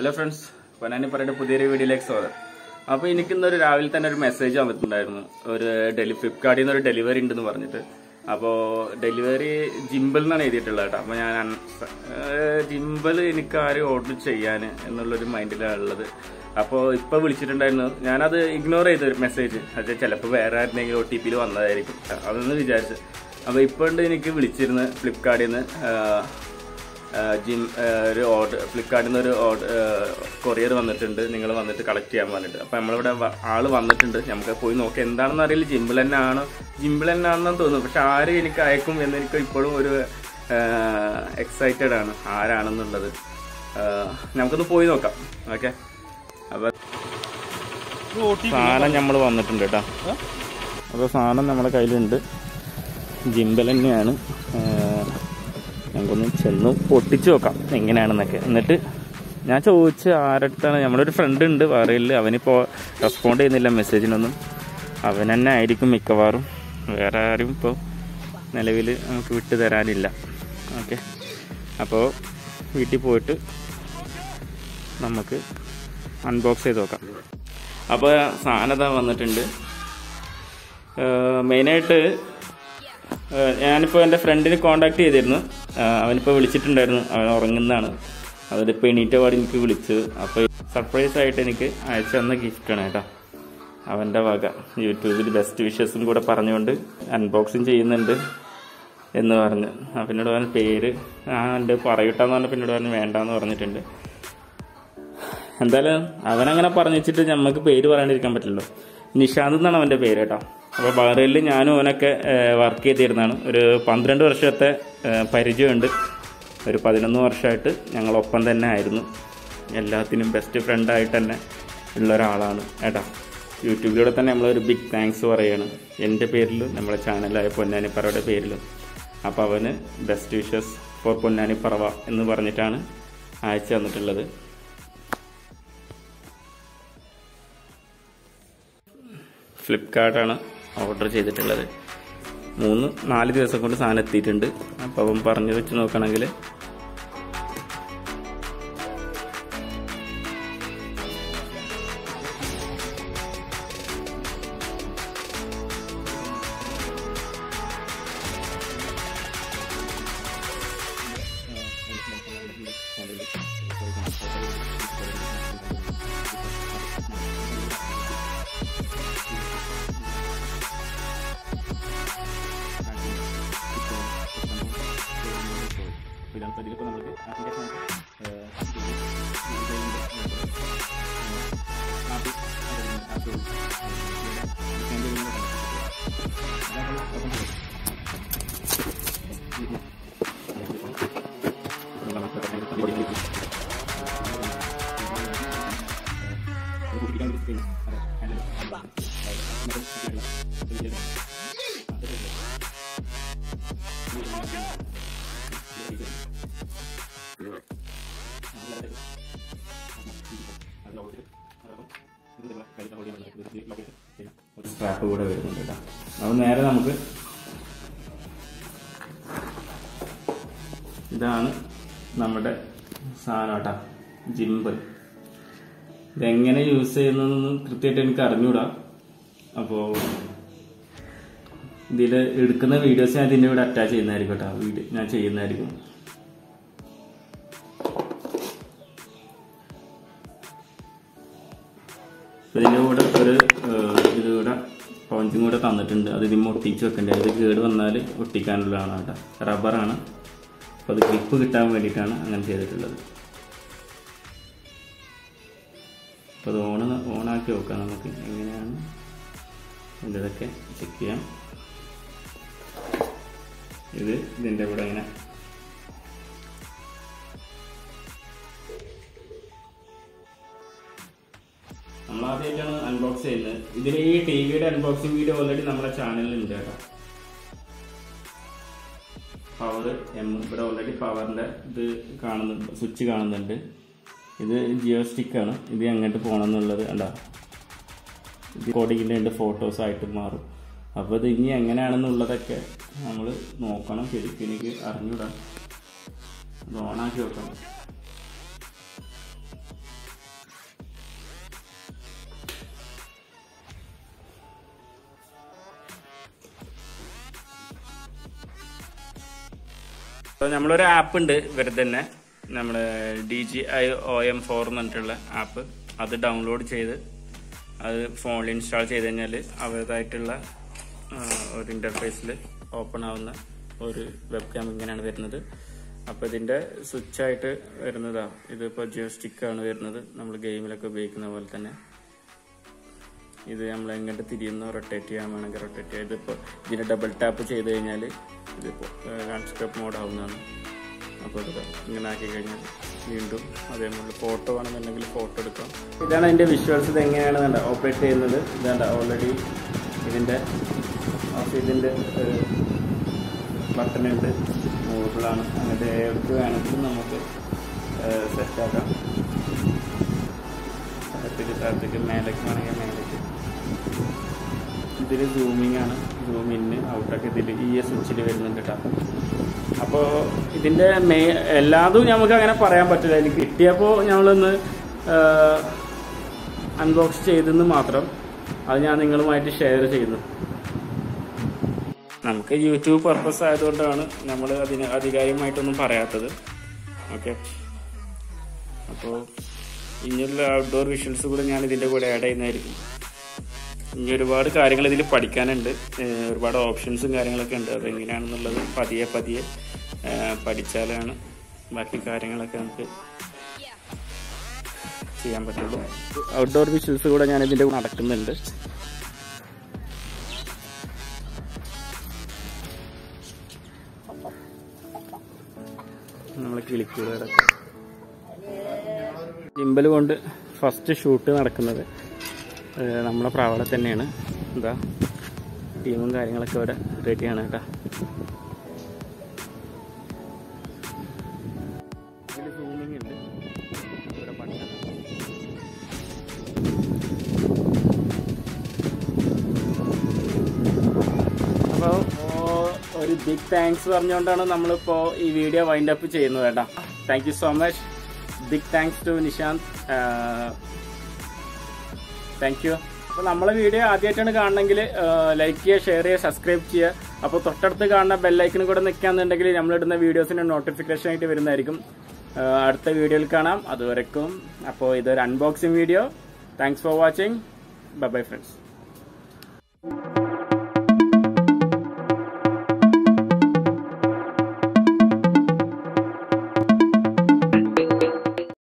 hello friends Ponnani പറയുന്ന പുതിയൊരു വീഡിയോയിലേക്ക് സ്വാഗതം അപ്പോൾ എനിക്കിന്നൊരു രാവിലെ തന്നെ ഒരു മെസ്സേജ് വന്നിട്ടുണ്ടായിരുന്നു ഒരു ഡെലി ഫ്ലിപ്കാർട്ടിൽ നിന്ന് ഒരു ഡെലിവറി ഉണ്ടെന്ന് പറഞ്ഞിട്ട് അപ്പോൾ ഡെലിവറി ജിമ്പിൾ എന്നാണ് എഴുതിയിട്ടുള്ളത് കേട്ടോ അപ്പോൾ ഞാൻ ജിമ്പിൾ എനിക്ക് ആരും ഓർഡർ ചെയ്യാൻ എന്നുള്ളൊരു മൈൻഡിലാണ് ഉള്ളത് അപ്പോൾ ഇപ്പോൾ വിളിച്ചിട്ടുണ്ടായിരുന്നു ഞാനത് ഇഗ്നോർ ചെയ്ത മെസ്സേജ് അത് ചിലപ്പോൾ വേറെ ആരുടെങ്കിലും ഒ ടി പിയിൽ വന്നതായിരിക്കും അതൊന്ന് വിചാരിച്ചു അപ്പോൾ ഇപ്പോൾ ഉണ്ട് എനിക്ക് വിളിച്ചിരുന്നു ഫ്ലിപ്കാർട്ടിൽ നിന്ന് ജിം ഒരു ഓർഡർ ഫ്ലിപ്കാർട്ടിൽ നിന്ന് ഒരു ഓർഡർ കൊറിയർ വന്നിട്ടുണ്ട് നിങ്ങൾ വന്നിട്ട് കളക്ട് ചെയ്യാൻ പറഞ്ഞിട്ട് അപ്പോൾ നമ്മളിവിടെ വ- ആള് വന്നിട്ടുണ്ട് നമുക്ക് പോയി നോക്കാം എന്താണെന്ന് അറിയില്ല ജിമ്പിൾ തന്നെ ആണോ ജിമ്പിൾ തന്നെ ആണെന്ന് തോന്നുന്നു പക്ഷെ ആര് എനിക്ക് അയക്കും എന്ന് എനിക്ക് ഇപ്പോഴും ഒരു എക്സൈറ്റഡ് ആണ് ആരാണെന്നുള്ളത് ആ, നമുക്കൊന്ന് പോയി നോക്കാം ഓക്കെ അപ്പോൾ സാധനം നമ്മൾ വന്നിട്ടുണ്ട് കേട്ടോ അപ്പോൾ സാധനം നമ്മുടെ കയ്യിലുണ്ട് ജിമ്പൽ തന്നെയാണ് ഏഹ് നമുക്കൊന്ന് ചെന്ന് പൊട്ടിച്ച് നോക്കാം എങ്ങനെയാണെന്നൊക്കെ എന്നിട്ട് ഞാൻ ചോദിച്ച് ആരടുത്താണ് നമ്മളൊരു ഫ്രണ്ട് ഉണ്ട് പറയില്ല അവനിപ്പോൾ റെസ്പോണ്ട് ചെയ്യുന്നില്ല മെസ്സേജിനൊന്നും അവൻ തന്നെ ആയിരിക്കും മിക്കവാറും വേറെ ആരും ഇപ്പോൾ നിലവിൽ നമുക്ക് വിട്ടു തരാനില്ല ഓക്കെ അപ്പോൾ വീട്ടിൽ പോയിട്ട് നമുക്ക് അൺബോക്സ് ചെയ്ത് നോക്കാം അപ്പോൾ സാധനത വന്നിട്ടുണ്ട് മെയിനായിട്ട് ഞാനിപ്പോൾ എൻ്റെ ഫ്രണ്ടിനെ കോണ്ടാക്ട് ചെയ്തിരുന്നു ഏഹ് അവനിപ്പോൾ വിളിച്ചിട്ടുണ്ടായിരുന്നു അവൻ ഉറങ്ങുന്നതാണ് അതിലിപ്പോൾ എണീറ്റ പാട് എനിക്ക് വിളിച്ചു അപ്പോൾ സർപ്രൈസ് ആയിട്ട് എനിക്ക് അയച്ചു തന്ന ഗിഫ്റ്റാണ് കേട്ടോ അവൻ്റെ വക യൂട്യൂബിൽ ബെസ്റ്റ് വിഷസും കൂടെ പറഞ്ഞുകൊണ്ട് അൺബോക്സിങ് ചെയ്യുന്നുണ്ട് എന്ന് പറഞ്ഞു ആ പിന്നീട് പറഞ്ഞ പേര് ആ ഉണ്ട് പറയട്ടെന്ന് പറഞ്ഞ പിന്നീട് പറഞ്ഞ് വേണ്ടാന്ന് പറഞ്ഞിട്ടുണ്ട് എന്തായാലും അവനങ്ങനെ പറഞ്ഞിട്ട് നമുക്ക് പേര് പറയാണ്ടിരിക്കാൻ പറ്റില്ലല്ലോ നിഷാന്ത് എന്നാണ് അവൻ്റെ പേര് കേട്ടോ അപ്പോൾ ബഹ്റൈനിൽ ഞാനും അവനൊക്കെ വർക്ക് ചെയ്തിരുന്നതാണ് ഒരു പന്ത്രണ്ട് വർഷത്തെ ഏഹ്, പരിചയമുണ്ട് ഒരു പതിനൊന്ന് വർഷമായിട്ട് ഞങ്ങളൊപ്പം തന്നെ ആയിരുന്നു എല്ലാത്തിനും ബെസ്റ്റ് ഫ്രണ്ടായിട്ട് തന്നെ ഉള്ള ഒരാളാണ് കേട്ടോ യൂട്യൂബിലൂടെ തന്നെ നമ്മളൊരു ബിഗ് താങ്ക്സ് പറയാണ് എൻ്റെ പേരിലും നമ്മുടെ ചാനലായ പൊന്നാനിപ്പറവയുടെ പേരിലും അപ്പോൾ അവന് ബെസ്റ്റ് വിഷസ് ഫോർ പൊന്നാനിപ്പറവ എന്ന് പറഞ്ഞിട്ടാണ് അയച്ചു തന്നിട്ടുള്ളത് ഫ്ലിപ്കാർട്ടാണ് ഓർഡർ ചെയ്തിട്ടുള്ളത് മൂന്ന് നാല് ദിവസം കൊണ്ട് സാധനം എത്തിയിട്ടുണ്ട് അപ്പോൾ അവൻ പറഞ്ഞു വെച്ച് നോക്കണമെങ്കിൽ സ്ട്രാപ്പ് കൂടെ വരുന്നുണ്ട് കേട്ടോ അപ്പോൾ നേരെ നമുക്ക് ഇതാണ് നമ്മുടെ സാധനം കേട്ടോ ജിമ്പ് ഇതെങ്ങനെ യൂസ് ചെയ്യുന്നതെന്ന് കൃത്യമായിട്ട് എനിക്ക് അറിഞ്ഞൂടാ അപ്പോൾ ഇതിൽ എടുക്കുന്ന വീഡിയോസ് ഞാൻ ഇതിൻ്റെ കൂടെ അറ്റാച്ച് ചെയ്യുന്നതായിരിക്കും കേട്ടോ വീഡിയോ ഞാൻ ചെയ്യുന്നതായിരിക്കും അപ്പൊ ഇതിൻ്റെ കൂടെ ഒരു ഏഹ്, ഇത് കൂടെ പൗഞ്ചും കൂടെ തന്നിട്ടുണ്ട് അത് ഇതിമ്മ ഒട്ടിച്ച് വെക്കേണ്ടത് ഇത് കേട് വന്നാൽ ഒട്ടിക്കാനുള്ളതാണ് കേട്ടോ റബ്ബറാണ് അപ്പോൾ അത് ഗ്രിപ്പ് കിട്ടാൻ വേണ്ടിയിട്ടാണ് അങ്ങനെ ചെയ്തിട്ടുള്ളത് അപ്പോൾ അത് ഓൺ ഓണാക്കി നോക്കാം നമുക്ക് എങ്ങനെയാണ് ഇതൊക്കെ ചെക്ക് ചെയ്യാം ഇത് ഇതിൻ്റെ കൂടെ ഇങ്ങനെ നമ്മൾ ആദ്യമായിട്ടാണ് അൺബോക്സ് ചെയ്യുന്നത് ഇതിൽ ഈ ടി വിയുടെ അൺബോക്സിംഗ് വീഡിയോ ഓൾറെഡി നമ്മുടെ ചാനലിൽ ഉണ്ട് കേട്ടോ പവർ എം ഇവിടെ ഓൾറെഡി പവറിന്റെ ഇത് കാണുന്നുണ്ട് സ്വിച്ച് കാണുന്നുണ്ട് ഇത് ജിയോ സ്റ്റിക്കാണ് ഇത് അങ്ങോട്ട് പോകണം എന്നുള്ളത് അല്ല ഇത് കോഡിങ്ങിൻ്റെ ഉണ്ട് ഫോട്ടോസ് ആയിട്ട് മാറും അപ്പോൾ ഇത് ഇനി എങ്ങനെയാണെന്നുള്ളതൊക്കെ നമ്മൾ നോക്കണം ശരിക്കും എനിക്ക് അറിഞ്ഞൂടാ ഇത് ഓണാക്കി വെക്കണം അപ്പോൾ നമ്മളൊരു ആപ്പ് ഉണ്ട് ഇവരുടെ തന്നെ നമ്മുടെ D J I O M four എന്ന് പറഞ്ഞിട്ടുള്ള ആപ്പ് അത് ഡൗൺലോഡ് ചെയ്ത് അത് ഫോണിൽ ഇൻസ്റ്റാൾ ചെയ്ത് കഴിഞ്ഞാൽ അവരുടേതായിട്ടുള്ള ആ, ഒരു ഇന്റർഫേസിൽ ഓപ്പൺ ആവുന്ന ഒരു വെബ് ക്യാം ഇങ്ങനെയാണ് വരുന്നത് അപ്പോൾ ഇതിന്റെ സ്വിച്ച് ആയിട്ട് വരുന്നതാ ഇതിപ്പോൾ ജിയോ സ്റ്റിക്കാണ് വരുന്നത് നമ്മൾ ഗെയിമിലൊക്കെ ഉപയോഗിക്കുന്ന പോലെ തന്നെ ഇത് നമ്മൾ എങ്ങോട്ട് തിരിയുന്നോ റൊട്ടേറ്റ് ചെയ്യാൻ വേണമെങ്കിൽ റൊട്ടേറ്റ് ചെയ്യാം ഇതിപ്പോൾ ഇതിന് ഡബിൾ ടാപ്പ് ചെയ്ത് കഴിഞ്ഞാൽ ഇതിപ്പോൾ ലാൻഡ്സ്കേപ്പ് മോഡ് ആവുന്നതാണ് അപ്പോൾ ഇത് ഇങ്ങനെ ആക്കി കഴിഞ്ഞാൽ വീണ്ടും അതേപോലെ ഫോട്ടോ വേണമെന്നുണ്ടെങ്കിൽ ഫോട്ടോ എടുക്കാം ഇതാണ് അതിൻ്റെ വിഷ്വൽസ് ഇത് എങ്ങനെയാണ് ഓപ്പറേറ്റ് ചെയ്യുന്നത് ഇതാണ്ട ഓൾറെഡി ഇതിൻ്റെ ഓഫ് ഇതിൻ്റെ ഒരു ബട്ടൺ ഉണ്ട് മൂവബിളാണ് അങ്ങനത്തെ ഏതൊക്കെ വേണമെങ്കിൽ നമുക്ക് സെറ്റാക്കാം താഴത്തേക്ക് താഴത്തേക്ക് മേലേക്ക് വേണമെങ്കിൽ മേലേക്ക് ഇതിൽ സൂമിങ് ആണ് സൂം ഇന്ന് ഔട്ടൊക്കെ ഇതിൽ ഈ സ്വിച്ചിൽ വരുന്നുണ്ട് കേട്ടോ അപ്പോൾ ഇതിൻ്റെ മേ എല്ലാതും നമുക്ക് അങ്ങനെ പറയാൻ പറ്റില്ല എനിക്ക് കിട്ടിയപ്പോൾ ഞങ്ങളൊന്ന് അൺബോക്സ് ചെയ്തെന്ന് മാത്രം അത് ഞാൻ നിങ്ങളുമായിട്ട് ഷെയർ ചെയ്യുന്നു നമുക്ക് യൂട്യൂബ് പർപ്പസ് ആയതുകൊണ്ടാണ് നമ്മൾ അതിന് അധികാരികമായിട്ടൊന്നും പറയാത്തത് ഓക്കെ അപ്പോൾ ഇനിയുള്ള ഔട്ട്ഡോർ വിഷ്വൽസ് കൂടെ ഞാൻ ഇതിൻ്റെ കൂടെ ആഡ് ചെയ്യുന്നതായിരിക്കും ഇനി ഒരുപാട് കാര്യങ്ങൾ ഇതിൽ പഠിക്കാനുണ്ട് ഏഹ് ഒരുപാട് ഓപ്ഷൻസും കാര്യങ്ങളൊക്കെ ഉണ്ട് അത് എങ്ങനെയാണെന്നുള്ളത് പതിയെ പതിയെ ഏഹ് പഠിച്ചാലാണ് ബാക്കി കാര്യങ്ങളൊക്കെ നമുക്ക് ചെയ്യാൻ പറ്റുള്ളൂ ഔട്ട്ഡോർ വിഷ്വൽസ് കൂടെ ഞാൻ ഇതിൻ്റെ കൂടെ നടക്കുന്നുണ്ട് നമ്മൾ കിളിക്കുകളൊക്കെ ജിമ്പൽ കൊണ്ട് ഫസ്റ്റ് ഷൂട്ട് നടക്കുന്നത് ഏഹ് നമ്മളെ പ്രാവളെ തന്നെയാണ് എന്താ ടീമും കാര്യങ്ങളൊക്കെ ഇവിടെ റെഡിയാണ് കേട്ടോ ഇതിൽ സൂമിങ് ഉണ്ട് ഇവിടെ ബട്ടൺ അപ്പോൾ ഒരു ബിഗ് താങ്ക്സ് പറഞ്ഞുകൊണ്ടാണ് നമ്മളിപ്പോൾ ഈ വീഡിയോ വൈൻഡ് അപ്പ് ചെയ്യുന്നത് കേട്ടോ thank you so much big thanks to Nishant thank you അപ്പോൾ നമ്മളെ വീഡിയോ ആദ്യമായിട്ടാണ് കാണണമെങ്കിൽ ലൈക്ക് ചെയ്യുക ഷെയർ ചെയ്യുക സബ്സ്ക്രൈബ് ചെയ്യുക അപ്പോൾ തൊട്ടടുത്ത് കാണുന്ന ബെല്ലൈക്കനും കൂടെ നിൽക്കാന്നുണ്ടെങ്കിൽ നമ്മളിടുന്ന വീഡിയോസിന് നോട്ടിഫിക്കേഷൻ ആയിട്ട് വരുന്നതായിരിക്കും ആ, അടുത്ത വീഡിയോയിൽ കാണാം അതുവരെക്കും അപ്പോൾ ഇതൊരു unboxing video thanks for watching bye bye friends